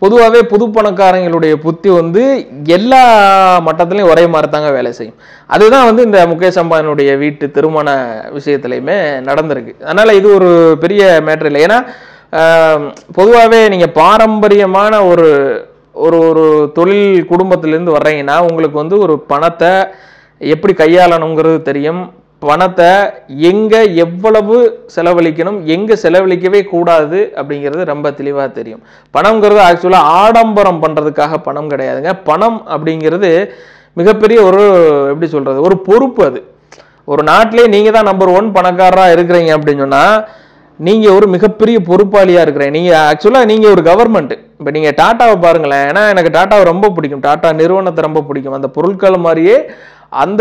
பொதுவாகவே புது பணக்காரங்களுடைய புத்தி வந்து எல்லா மட்டத்துலையும் ஒரே மாதிரி தாங்க வேலை செய்யும் அதுதான் வந்து இந்த முகேஷ் அம்பானியுடைய வீட்டு திருமண விஷயத்துலையுமே நடந்திருக்கு அதனால இது ஒரு பெரிய மேட்டர் இல்லை ஏன்னா பொதுவாகவே நீங்கள் பாரம்பரியமான ஒரு ஒரு ஒரு தொழில் குடும்பத்திலேருந்து வர்றீங்கன்னா உங்களுக்கு வந்து ஒரு பணத்தை எப்படி கையாளணுங்கிறது தெரியும் பணத்தை எங்கே எவ்வளவு செலவழிக்கணும் எங்கே செலவழிக்கவே கூடாது அப்படிங்கிறது ரொம்ப தெளிவாக தெரியும் பணம்ங்கிறது ஆக்சுவலாக ஆடம்பரம் பண்ணுறதுக்காக பணம் கிடையாதுங்க பணம் அப்படிங்கிறது மிகப்பெரிய ஒரு எப்படி சொல்கிறது ஒரு பொறுப்பு அது ஒரு நாட்டிலே நீங்கள் தான் நம்பர் ஒன் பணக்காரராக இருக்கிறீங்க அப்படின்னு சொன்னால் நீங்கள் ஒரு மிகப்பெரிய பொறுப்பாளியாக இருக்கிறீங்க நீங்கள் ஆக்சுவலாக நீங்கள் ஒரு கவர்மெண்ட் இப்போ நீங்கள் டாட்டாவை பாருங்களேன் ஏன்னா எனக்கு டாட்டாவை ரொம்ப பிடிக்கும் டாட்டா நிறுவனத்தை ரொம்ப பிடிக்கும் அந்த பொருட்கள் மாதிரியே அந்த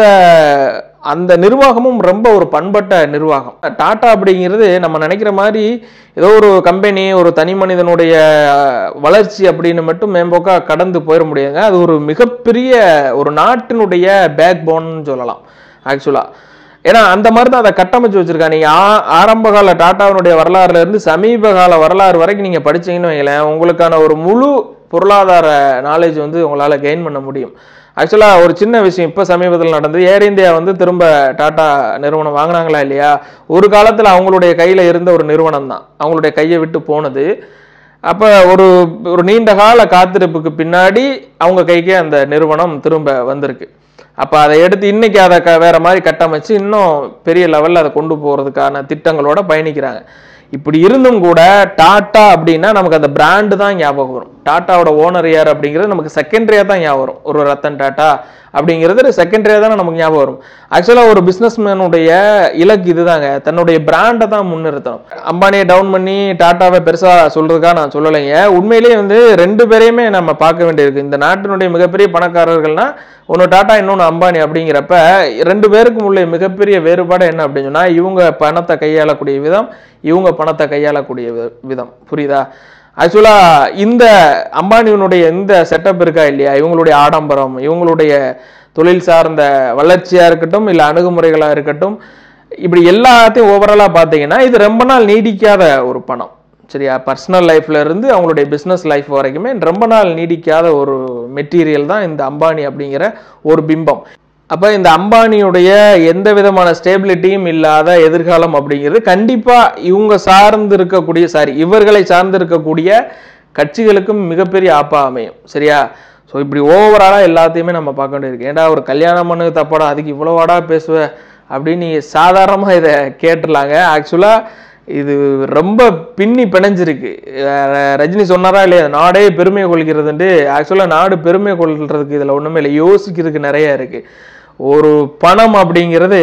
அந்த நிர்வாகமும் ரொம்ப ஒரு பண்பட்ட நிர்வாகம் டாட்டா அப்படிங்கிறது நம்ம நினைக்கிற மாதிரி ஏதோ ஒரு கம்பெனி ஒரு தனி மனிதனுடைய வளர்ச்சி அப்படின்னு மட்டும் மேம்போக்கா கடந்து போயிட முடியாதுங்க அது ஒரு மிகப்பெரிய ஒரு நாட்டினுடைய பேக் போன்னு சொல்லலாம் ஆக்சுவலாக ஏன்னா அந்த மாதிரி தான் அதை கட்டமைச்சு வச்சிருக்காங்க நீங்க ஆ- ஆரம்ப கால டாட்டாவினுடைய வரலாறுல இருந்து சமீப கால வரலாறு வரைக்கும் நீங்க படிச்சீங்கன்னு வைங்களேன் உங்களுக்கான ஒரு முழு பொருளாதார நாலேஜ் வந்து உங்களால கெயின் பண்ண முடியும் ஆக்சுவலாக ஒரு சின்ன விஷயம் இப்போ சமீபத்தில் நடந்தது ஏர் இந்தியா வந்து திரும்ப டாடா நிறுவனம் வாங்கினாங்களா இல்லையா ஒரு காலத்தில் அவங்களுடைய கையில் இருந்த ஒரு நிறுவனம் தான் அவங்களுடைய கையை விட்டு போனது அப்போ ஒரு ஒரு நீண்ட கால காத்திருப்புக்கு பின்னாடி அவங்க கைக்கே அந்த நிறுவனம் திரும்ப வந்திருக்கு அப்போ அதை எடுத்து இன்னைக்கு அதை க வேற மாதிரி கட்டமைச்சு இன்னும் பெரிய லெவலில் அதை கொண்டு போகிறதுக்கான திட்டங்களோட பயணிக்கிறாங்க இப்படி இருந்தும் கூட டாட்டா அப்படின்னா நமக்கு அந்த பிராண்டு தான் ஞாபகம் வரும் டாட்டாவோட ஓனர் யார் அப்படிங்கிறது நமக்கு செகண்டரியாக தான் ஞாபகம் வரும் ஒரு ரத்தன் டாட்டா அப்படிங்கிறது செகண்டரியாக தானே நமக்கு ஞாபகம் வரும் ஆக்சுவலாக ஒரு பிஸ்னஸ்மேனுடைய இலக்கு இதுதாங்க தன்னுடைய பிராண்டை தான் முன்னிறுத்தணும் அம்பானியை டவுன் பண்ணி டாட்டாவை பெருசாக சொல்றதுக்காக நான் சொல்லலைங்க உண்மையிலேயே வந்து ரெண்டு பேரையுமே நம்ம பார்க்க வேண்டியிருக்கு இந்த நாட்டினுடைய மிகப்பெரிய பணக்காரர்கள்னா ஒன்று டாட்டா இன்னொன்று அம்பானி அப்படிங்கிறப்ப ரெண்டு பேருக்கும் உள்ள மிகப்பெரிய வேறுபாடு என்ன அப்படின்னு சொன்னா இவங்க பணத்தை கையாளக்கூடிய விதம் இவங்க பணத்தை கையாளக்கூடிய வி- விதம் புரியுதா ஆக்சுவலா இந்த அம்பானியினுடைய இந்த செட்டப் இருக்கா இல்லையா இவங்களுடைய ஆடம்பரம் இவங்களுடைய தொழில் சார்ந்த வளர்ச்சியா இருக்கட்டும் இல்லை அணுகுமுறைகளா இருக்கட்டும் இப்படி எல்லாத்தையும் ஓவராலா பார்த்தீங்கன்னா இது ரொம்ப நாள் நீடிக்காத ஒரு பணம் சரியா பர்சனல் லைஃப்ல இருந்து அவங்களுடைய பிஸ்னஸ் லைஃப் வரைக்குமே ரொம்ப நாள் நீடிக்காத ஒரு மெட்டீரியல் தான் இந்த அம்பானி அப்படிங்கிற ஒரு பிம்பம் அப்ப இந்த அம்பானியுடைய எந்த விதமான ஸ்டேபிலிட்டியும் இல்லாத எதிர்காலம் அப்படிங்கிறது கண்டிப்பா இவங்க சார்ந்து இருக்கக்கூடிய சாரி இவர்களை சார்ந்து இருக்கக்கூடிய கட்சிகளுக்கும் மிகப்பெரிய ஆப்பா அமையும் சரியா ஸோ இப்படி ஓவராலாக எல்லாத்தையுமே நம்ம பார்க்க வேண்டியிருக்கு ஏன்டா ஒரு கல்யாணம் பண்ணு தப்பாடா அதுக்கு இவ்வளோ வாடா பேசுவ அப்படின்னு நீங்கள் சாதாரணமாக இதை கேட்டுடலாங்க ஆக்சுவலாக இது ரொம்ப பின்னி பிணைஞ்சிருக்கு அஹ் ரஜினி சொன்னாரா இல்லையா நாடே பெருமை கொள்கிறதுன்ட்டு ஆக்சுவலாக நாடு பெருமை கொள்றதுக்கு இதில் ஒன்றுமே இல்லை யோசிக்கிறதுக்கு நிறைய இருக்கு ஒரு பணம் அப்படிங்கிறது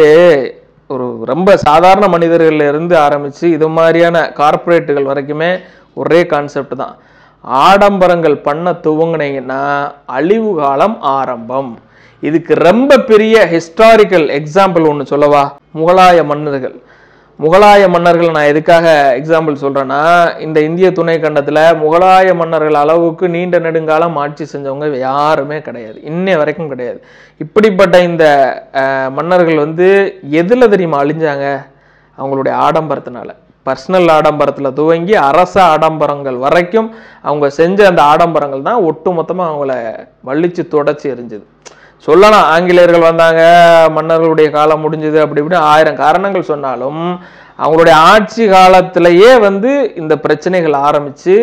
ஒரு ரொம்ப சாதாரண மனிதர்கள்ல இருந்து ஆரம்பிச்சு இது மாதிரியான கார்ப்பரேட்டுகள் வரைக்குமே ஒரே கான்செப்ட் தான் ஆடம்பரங்கள் பண்ண துவங்குனீங்கன்னா அழிவு காலம் ஆரம்பம் இதுக்கு ரொம்ப பெரிய ஹிஸ்டாரிக்கல் எக்ஸாம்பிள் ஒன்று சொல்லவா முகலாய மன்னர்கள் முகலாய மன்னர்கள் நான் எதுக்காக எக்ஸாம்பிள் சொல்றேன்னா இந்த இந்திய துணை கண்டத்துல முகலாய மன்னர்கள் அளவுக்கு நீண்ட நெடுங்காலம் ஆட்சி செஞ்சவங்க யாருமே கிடையாது இன்னை வரைக்கும் கிடையாது இப்படிப்பட்ட இந்த அஹ், மன்னர்கள் வந்து எதுல தெரியுமா அழிஞ்சாங்க அவங்களுடைய ஆடம்பரத்தினால பர்சனல் ஆடம்பரத்துல துவங்கி அரச ஆடம்பரங்கள் வரைக்கும் அவங்க செஞ்ச அந்த ஆடம்பரங்கள் தான் ஒட்டுமொத்தமா அவங்கள வலிச்சு தொடச்சி எரிஞ்சுது சொல்லலாம் ஆங்கிலேயர்கள் வந்தாங்க மன்னர்களுடைய காலம் முடிஞ்சது அப்படி இப்படி ஆயிரம் காரணங்கள் சொன்னாலும் அவங்களுடைய ஆட்சி காலத்திலேயே வந்து இந்த பிரச்சனைகள் ஆரம்பிச்சு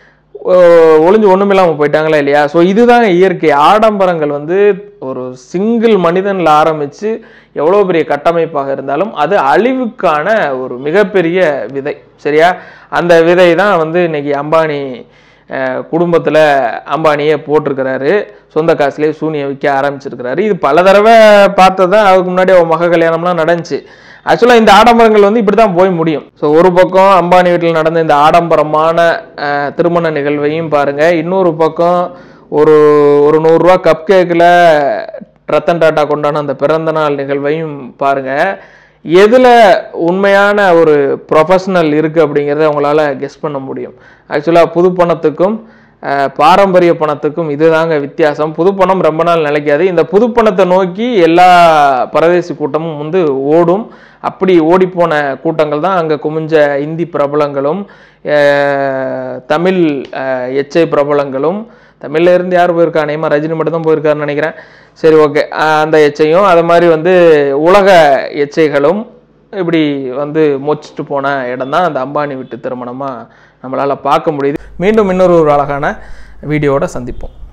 ஒ- ஒளிஞ்சு ஒண்ணுமில்லாம போயிட்டாங்களா இல்லையா ஸோ இதுதான் இயற்கை ஆடம்பரங்கள் வந்து ஒரு சிங்கிள் மனிதன்ல ஆரம்பிச்சு எவ்வளோ பெரிய கட்டமைப்பாக இருந்தாலும் அது அழிவுக்கான ஒரு மிகப்பெரிய விதை சரியா அந்த விதை தான் வந்து இன்னைக்கு அம்பானி அஹ், குடும்பத்துல அம்பானியே போட்டிருக்கிறாரு சொந்த காசுலேயே சூனியை விற்க ஆரம்பிச்சிருக்கிறாரு இது பல தடவை பார்த்தது தான் அதுக்கு முன்னாடி அவன் மக கல்யாணம்லாம் நடந்துச்சு ஆக்சுவலாக இந்த ஆடம்பரங்கள் வந்து இப்படி தான் போய் முடியும் ஸோ ஒரு பக்கம் அம்பானி வீட்டில் நடந்த இந்த ஆடம்பரமான அஹ், திருமண நிகழ்வையும் பாருங்க இன்னொரு பக்கம் ஒரு ஒரு நூறுரூவா கப் கேக்கில் ரத்தன் டாட்டா கொண்டான அந்த பிறந்த நாள் நிகழ்வையும் பாருங்க எதுல உண்மையான ஒரு ப்ரொஃபஷனல் இருக்கு அப்படிங்கிறத அவங்களால கெஸ் பண்ண முடியும் ஆக்சுவலாக புது பணத்துக்கும் அஹ், பாரம்பரிய பணத்துக்கும் இதுதாங்க வித்தியாசம் புது பணம் ரொம்ப நாள் நிலைக்காது இந்த புது பணத்தை நோக்கி எல்லா பரதேசி கூட்டமும் வந்து ஓடும் அப்படி ஓடிப்போன கூட்டங்கள் தான் அங்கே குமிஞ்ச இந்தி பிரபலங்களும் அஹ், தமிழ் அஹ், எச்சை பிரபலங்களும் தமிழ்ல இருந்து யார் போயிருக்கா நேமா ரஜினி மட்டும் தான் போயிருக்காருன்னு நினைக்கிறேன் சரி ஓகே அந்த எச்சையும் அது மாதிரி வந்து உலக எச்சைகளும் இப்படி வந்து மொச்சிட்டு போன இடம் தான் அந்த அம்பானி வீட்டு திருமணமாக நம்மளால் பார்க்க முடியுது மீண்டும் இன்னொரு ஒரு அழகான வீடியோவோட சந்திப்போம்